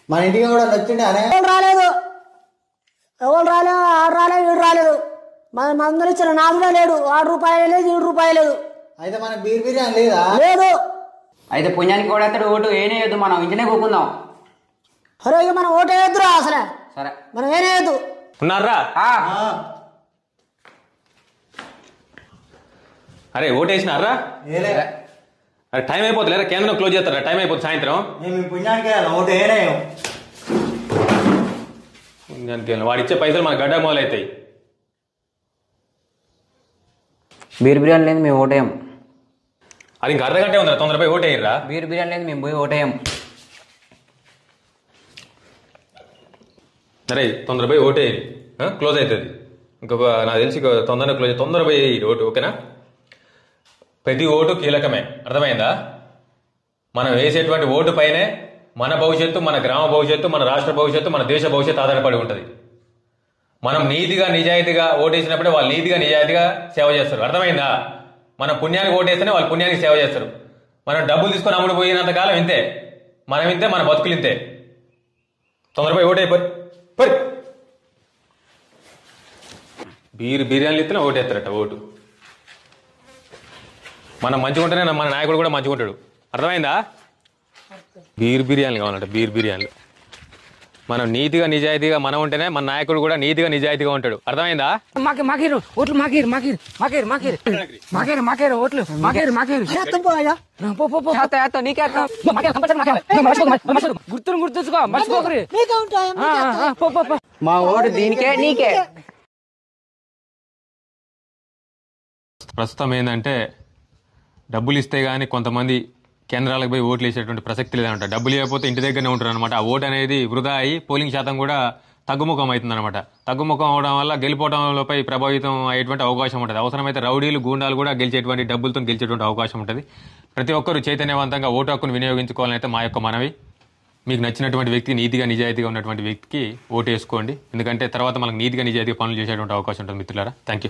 మన ఇంటికి కూడా వచ్చిండే అనే ఎవరు రాలేదు ఎవరు రాలేదు ఆడు రాలేదు వీడు రాలేదు మన మందులు ఇచ్చిన నాకు కూడా లేడు ఆరు రూపాయలు లేదు ఏడు రూపాయలు లేదు అయితే మనకి బీర్ బిర్యానీ లేదా లేదు అయితే పుణ్యానికి ఓడేస్తాడు ఓటు ఏనేయద్దు మనం ఇంటనే కూకుందాం అరే ఇక మనం ఓటు వేయద్దురా అసలే సరే మనం ఏనేయద్దు ఉన్నారా ఆ, ఆ, అరే ఓటేసినారా ఏలే అరే టైం అయిపోతుంది లేదా కేంద్రం క్లోజ్ చేస్తారా టైం అయిపోతుంది సాయంత్రం మేము ఈ పుణ్యానికి వెళ్ళాలి ఒకటి ఏనేయం దానికి వాడు ఇచ్చే పైసలు మన గడ్డ మొదలవుతాయి బీర్ బిర్యానీ లేదు మేము ఓటేయం అది ఇంకా అర్ధగంటే ఉందా తొందరపై ఓటేయరా బీర్ బిర్యానీ లేదు మేము పోయి ఓటేయం అరే తొందరపై ఓటేయాలి క్లోజ్ అవుతుంది ఇంకొక నాకు తెలిసి ఇంకో తొందరగా క్లోజ్ తొందర పోయి ఓటు ఓకేనా ప్రతి ఓటు కీలకమే అర్థమైందా మనం వేసేటువంటి ఓటు పైనే మన భవిష్యత్తు మన గ్రామ భవిష్యత్తు మన రాష్ట్ర భవిష్యత్తు మన దేశ భవిష్యత్తు ఆధారపడి ఉంటుంది మనం నీతిగా నిజాయితీగా ఓటేసినప్పుడే వాళ్ళు నీతిగా నిజాయితీగా సేవ చేస్తారు అర్థమైందా మనం పుణ్యానికి ఓటేస్తేనే వాళ్ళు పుణ్యానికి సేవ చేస్తారు మనం డబ్బులు తీసుకొని అమ్ముడు పోయినంత కాలం ఇంతే మనం ఇంతే మన బతుకులు ఇంతే తొందరపై ఓటైపోయి పరి బీర్ బిర్యానీలు ఇస్తేనే ఓటేస్తారట ఓటు మనం మంచిగా ఉంటేనే మన నాయకుడు కూడా మంచిగా ఉంటాడు అర్థమైందా బీర్ బిర్యానీలు కావాలంట బీర్ బిర్యానీలు మనం నీతిగా నిజాయితీగా మనం ఉంటేనే మన నాయకుడు కూడా నీతిగా నిజాయితీగా ఉంటాడు అర్థమైందా మాకి మాకేరు ఓట్లు మాకేరు మాకేరు మాకేరు మాకేరు మాకేరు మాకేరు ఓట్లు మాకేరు మాకేరు చేస్తాం పో అయ్యా పో పో పో చేస్తా చేస్తా నీకే మాకేరు కంపల్సరీ మాకేరు గుర్తును గుర్తుంచుకో మర్చిపోకరి మీకే ఉంటాయి ఆ, ఆ, ఆ, పో పో పో మా ఓటు దీనికే నీకే ప్రస్తుతం ఏంటంటే డబ్బులు ఇస్తే కానీ కొంతమంది కేంద్రాలకు పోయి ఓట్లు వేసేటువంటి ప్రసక్తి లేదంట డబ్బులు ఇవ్వకపోతే ఇంటి దగ్గరనే ఉంటారు అనమాట ఆ ఓటు అనేది వృధా అయ్యి పోలింగ్ శాతం కూడా తగ్గుముఖం అవుతుంది అనమాట తగ్గుముఖం అవడం వల్ల గెలిపోవడంపై ప్రభావితం అయ్యేటువంటి అవకాశం ఉంటుంది అవసరమైతే రౌడీలు గూండాలు కూడా గెలిచేటువంటి డబ్బులతో గెలిచేటువంటి అవకాశం ఉంటుంది ప్రతి ఒక్కరు చైతన్యవంతంగా ఓటు హక్కును వినియోగించుకోవాలని అయితే మా యొక్క మనవి మీకు నచ్చినటువంటి వ్యక్తి నీతిగా నిజాయితీగా ఉన్నటువంటి వ్యక్తికి ఓటు వేసుకోండి ఎందుకంటే తర్వాత మనకు నీతిగా నిజాయితీగా పనులు చేసేటువంటి అవకాశం ఉంటుంది మిత్రులారా థ్యాంక్ యూ